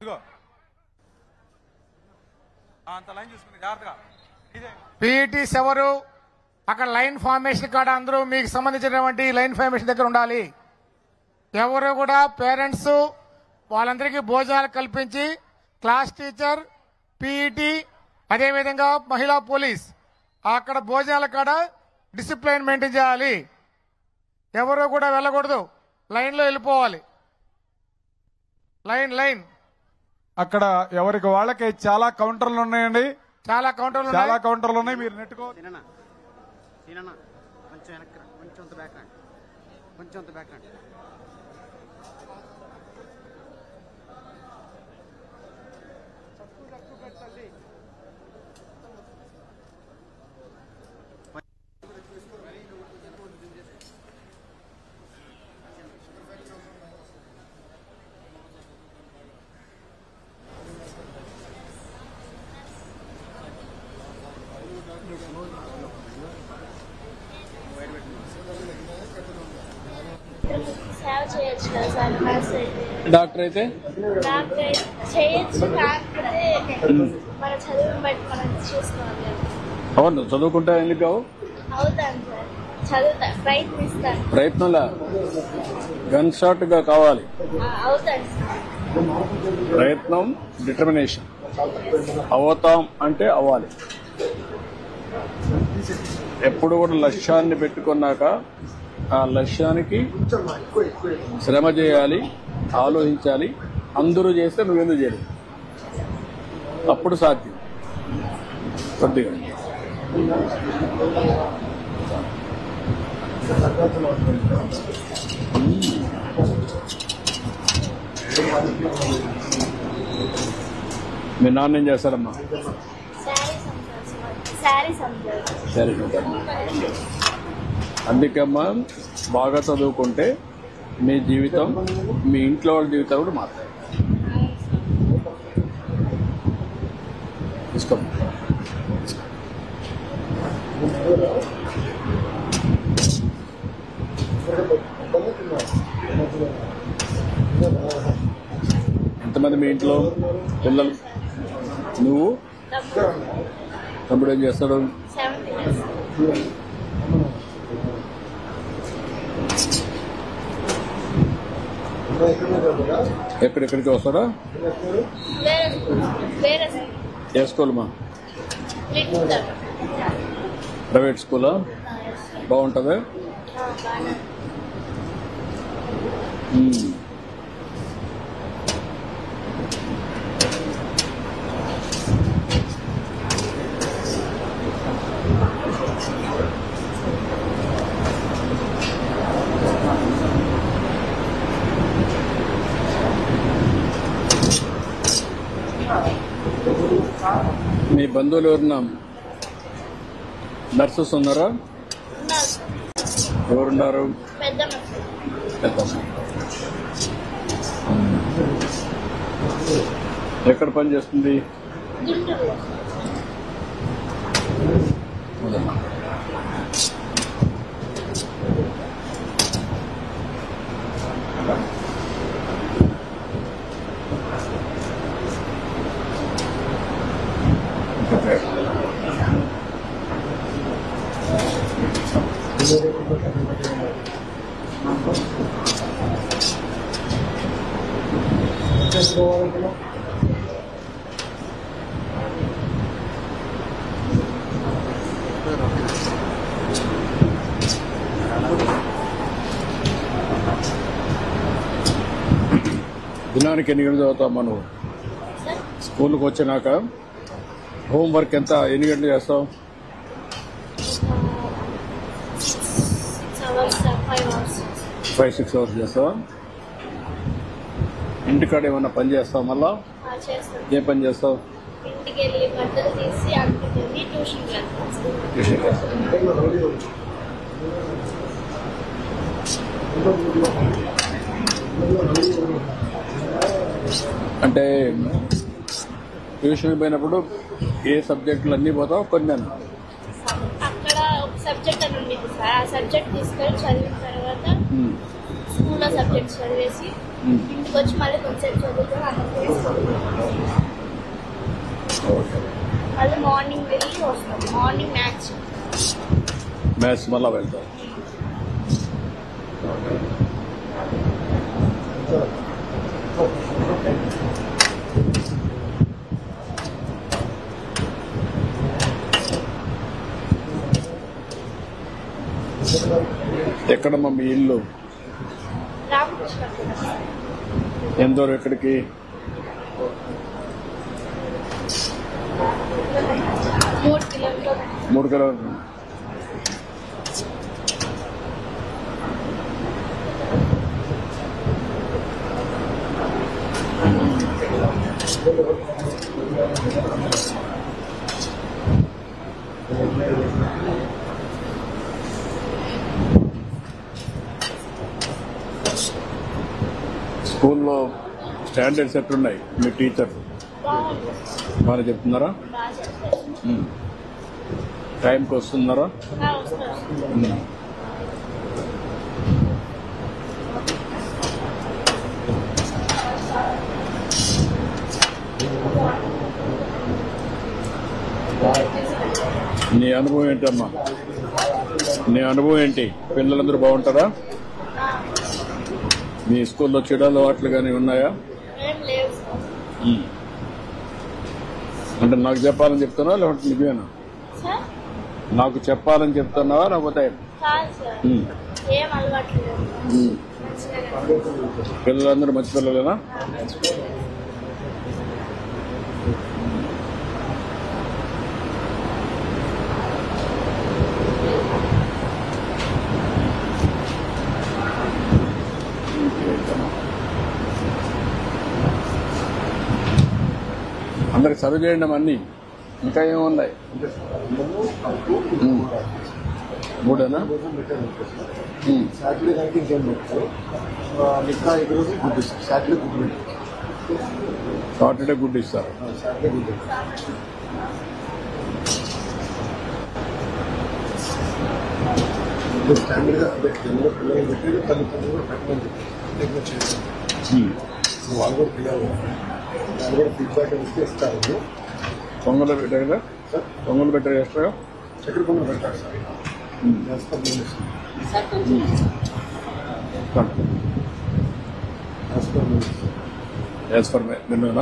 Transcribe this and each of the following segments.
ఇదిగో ఆ, అంత లైన్ చూసుకుని జాగ్రత్తగా ఇదే పీఈటీస్ ఎవరు అక్కడ లైన్ ఫార్మేషన్ కాడ అందరూ మీకు సంబంధించినటువంటి లైన్ ఫార్మేషన్ దగ్గర ఉండాలి ఎవరు కూడా పేరెంట్స్ వాళ్ళందరికీ భోజనాలు కల్పించి క్లాస్ టీచర్ పీఈటీ అదేవిధంగా మహిళా పోలీస్ అక్కడ భోజనాల కాడ డిసిప్లైన్ మెయింటైన్ చేయాలి ఎవరు కూడా వెళ్ళకూడదు లైన్లో వెళ్ళిపోవాలి లైన్ లైన్ అక్కడ ఎవరికి వాళ్ళకి చాలా కౌంటర్లు ఉన్నాయండి చాలా కౌంటర్లు చాలా ఉన్నాయి. కౌంటర్లు ఉన్నాయి మీరు నెట్టుకో తిననా తిననా కొంచెం వెనక్కి రా. కొంచెం అంత బ్యాక్ రండి కొంచెం అంత బ్యాక్ రండి సేవ చేయొచ్చు కదా సార్ నర్స్ అయితే డాక్టర్ అయితే డాక్టర్ అయితే చేయొచ్చు కాకపోతే మన చదువుని బట్టి మనం చూసుకోవాలి కదా. అవును చదువుకుంటా ఎందుకు కావు అవుతాను సార్ చదువుతా ప్రయత్నిస్తాను ప్రయత్నంలా గన్ షాట్ గా కావాలి ఆ, అవుతాను సార్ ప్రయత్నం డిటర్మినేషన్ అవుతాం అంటే అవ్వాలి ఎప్పుడు కూడా లక్ష్యాన్ని పెట్టుకున్నాక ఆ లక్ష్యానికి శ్రమ చేయాలి ఆలోచించాలి అందరూ చేస్తే నువ్వెందుకు చేయలేదు అప్పుడు సాధ్యం కొద్దిగా మీ నాన్న ఏం చేస్తారమ్మా శారీస్ అమ్ముతాను సార్ శారీస్ అమ్ముతాను సరే అందుకమ్మా బాగా చదువుకుంటే మీ జీవితం మీ ఇంట్లో వాళ్ళ జీవితం కూడా మారుతాయి తీసుకోమ్మా ఎంతమంది మీ ఇంట్లో పిల్లలు నువ్వు తమ్ముడు తమ్ముడు ఏం చేస్తాడు సెవెంటీ ఇయర్స్ ఎక్కడెక్కడికి వస్తాడా వేరే స్కూల్ వేరే స్కూల్ ఏ స్కూల్ మా లిటిల్ ప్రైవేట్ స్కూలా బాగుంటుందా బాగా మ్మ్. మీ బంధువులు ఎవరన్నా నర్సెస్ ఉన్నారా ఉన్నారు ఎవరున్నారు పెద్ద మనుషులు పెద్దమ్మ. ఎక్కడ పని చేస్తుంది గుంటూరులో దినానికి ఎన్ని గంటలు చదువుతావు నువ్వు సార్ స్కూల్కి వచ్చినాక హోంవర్క్ ఎంత ఎన్ని గంటలు చేస్తావు six hours five hours five six hours చేస్తావా ఇంటికాడ ఏమన్నా పని చేస్తావు మళ్ళా చేస్తాను ఏ పని చేస్తావు ఇంటికి వెళ్ళి బట్టలు తీసి అంటికి వెళ్ళి ట్యూషన్కి వెళ్తాను స్కూల్ ట్యూషన్ చేస్తావు. అంటే ట్యూషన్ పోయినప్పుడు ఏ సబ్జెక్టులు అన్నీ పోతావు కొన్ని అన్నా అక్కడ ఒక సబ్జెక్ట్ అని ఉండేది సార్ ఆ సబ్జెక్ట్ తీసుకొని చదివిన తర్వాత ఉమ్. స్కూల్లో సబ్జెక్ట్ చదివేసి ఉమ్. ఇంటికి వచ్చి మళ్ళీ కొంచెం చదువుకొని అందరికీ ఓకే మళ్ళీ మార్నింగ్ వెళ్ళి వస్తాం మార్నింగ్ మ్యాచ్ మ్యాథ్స్ మళ్ళా వెళ్తాం ఎక్కడమ్మా మీ ఇల్లు రామకృష్ణ ఎంత దూరం ఎక్కడికి మూడు కిలోమీటర్లు మూడు కిలోమీటర్లు స్కూల్లో స్టాండర్డ్స్ ఎట్లున్నాయి మీ టీచర్ బాగుంది బాగా చెప్తున్నారా బాగా చెప్తారు ఉమ్. టైంకి వస్తున్నారా ఆ, వస్తారు ఉమ్. నీ అనుభవం ఏంటమ్మా నీ అనుభవం ఏంటి పిల్లలందరూ బాగుంటారా మీ స్కూల్లో చెడు అలవాట్లు కానీ ఉన్నాయా ఏం లేవు సార్ ఉమ్. అంటే నాకు చెప్పాలని చెప్తున్నావా లేకపోతే నిజమేనా సార్ నాకు చెప్పాలని చెప్తున్నావా లేకపోతే కాదు సార్ ఉమ్. ఏం అలవాట్లు లేవు ఉమ్. మంచిగా పిల్లలందరూ మంచి పిల్లలేనా అందరికి చదువు చేయండి అన్నీ ఇంకా ఏమున్నాయి ఉమ్. మూడేనా ఉమ్. సాటర్డే నైట్ ఇంకేం పెట్టారు ఇంకా ఈ రోజు గుడ్ ఇస్తారు సాటర్డే గుడ్ పెట్టారు సాటర్డే గుడ్ ఇస్తారు సాటర్డే గుడ్ స్టాండర్డ్ గా అంటే తెలుగులో పిల్లలు పెట్టి తల్లిదండ్రులు కూడా పెట్టమని చెప్పి ఎక్కువ చేయాలి ఉమ్. వాళ్ళు కూడా పిల్లలు వాళ్ళు కూడా ఫీడ్బ్యాక్ ఇస్తే ఇస్తారు పొంగలు పెట్టారు కదా సార్ పొంగలు పెట్టారు ఎక్స్ట్రా చక్కెర పొంగల్ పెట్టారు సార్ చేస్తాం నేను చేస్తాం చేస్తాం యాజ్ ఫర్ మెనూనా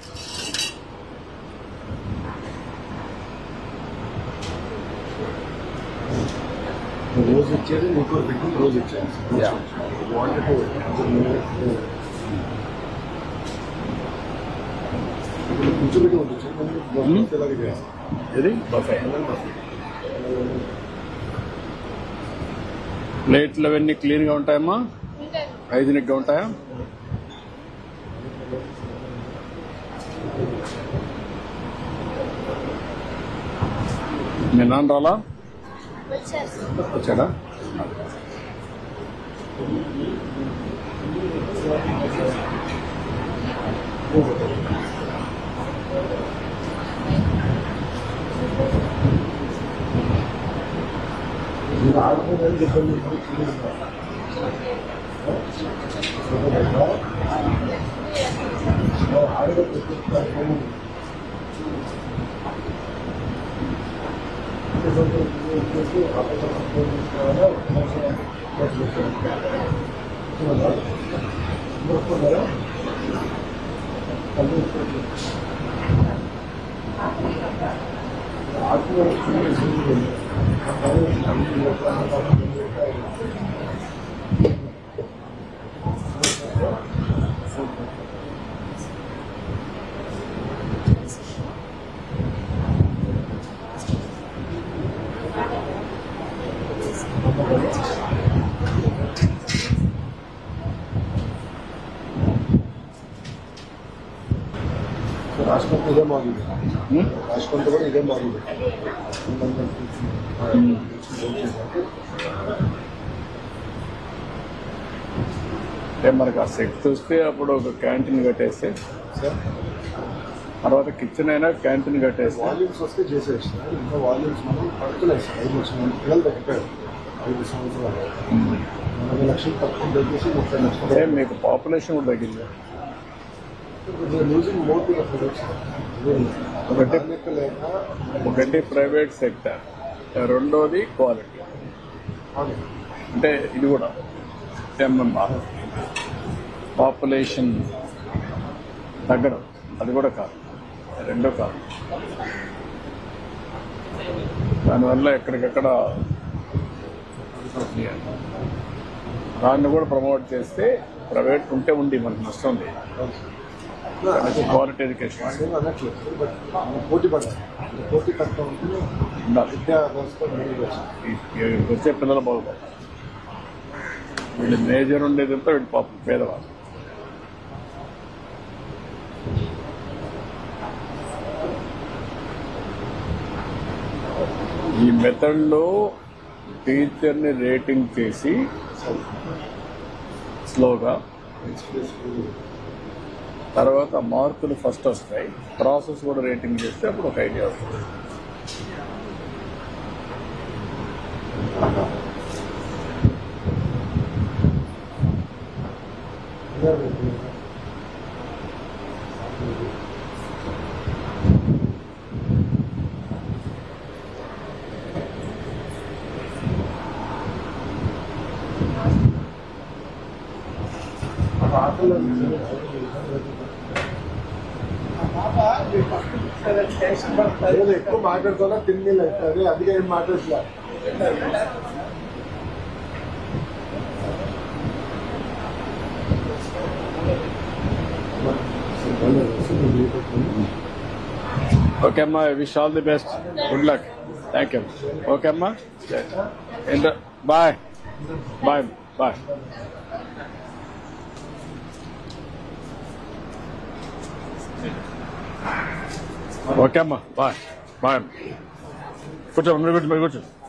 రోజు ఇచ్చేది ఇంకో పెట్టి రోజు ఇచ్చేది Yeah. వాంటెడ్ ఇప్పుడు కూర్చోబెట్టి ఉంటుంది ఇలాగే చేస్తాం ఇది బఫే ప్లేట్లు అవన్నీ క్లీన్ గా ఉంటాయమ్మా ఇంకా హైజీనిక్ గా ఉంటాయా మీ నాన్న రాలా వచ్చారు సార్ వచ్చాడా మీరు ఆడుకోవడానికి చెప్పండి రాష్ట్రంతో ఇదే మోడల్ ఉమ్? రాష్ట్రంతో కూడా ఇదే మోడల్ ఉమ్. అంటే మనకు ఆ శక్తి వస్తే అప్పుడు ఒక క్యాంటీన్ కట్టేస్తే సార్ తర్వాత కిచెన్ అయినా క్యాంటీన్ కట్టేస్తే వాల్యూమ్స్ వస్తే చేసేసి ఇంకా వాల్యూమ్స్ మనం పడుతున్నాయి సార్ ఐదు వచ్చిన పిల్లలు తగ్గిపోయారు ఐదు సంవత్సరాలు నలభై లక్షలు తక్కువ తగ్గేసి ముప్పై లక్షలు అంటే మీకు పాపులేషన్ కూడా తగ్గింది లూజింగ్ మోర్ టు ఒకటి లేక ఒకటి ప్రైవేట్ సెక్టర్ రెండోది క్వాలిటీ అంటే ఇది కూడా ఎంఎంఆర్ పాపులేషన్ తగ్గడం అది కూడా కాదు రెండో కాదు దానివల్ల ఎక్కడికక్కడ దాన్ని కూడా ప్రమోట్ చేస్తే ప్రైవేట్ ఉంటే ఉంది మనకు నష్టం లేదు క్వాలిటీ ఎడ్యుకేషన్ నేను అనట్లేదు బట్ పోటీ పడాలి పోటీ తక్కువ ఉంటుంది ఉండాలి విద్యా వ్యవస్థ మెరుగు వచ్చింది ఈ- ఈ వచ్చే పిల్లలు బాగుపడతారు వీళ్ళు మేజర్ ఉండేదంతా వీళ్ళు పాపం పేదవాళ్ళు ఈ మెథడ్లో టీచర్ని రేటింగ్ చేసి స్లోగా తర్వాత మార్కులు ఫస్ట్ వస్తాయి ప్రాసెస్ కూడా రేటింగ్ చేస్తే అప్పుడు ఒక ఐడియా వస్తుంది నేను ఎక్కువ మాట్లాడుతున్నా తిండి అవుతుంది అందుకే ఏం మాట్లాడట్లే ఓకే అమ్మా wish all the best good luck thank you okay అమ్మా బాయ్ బాయ్ బాయ్ ఓకే అమ్మా బాయ్ బాయ్ కూర్చో మీరు కూర్చో మీరు కూర్చో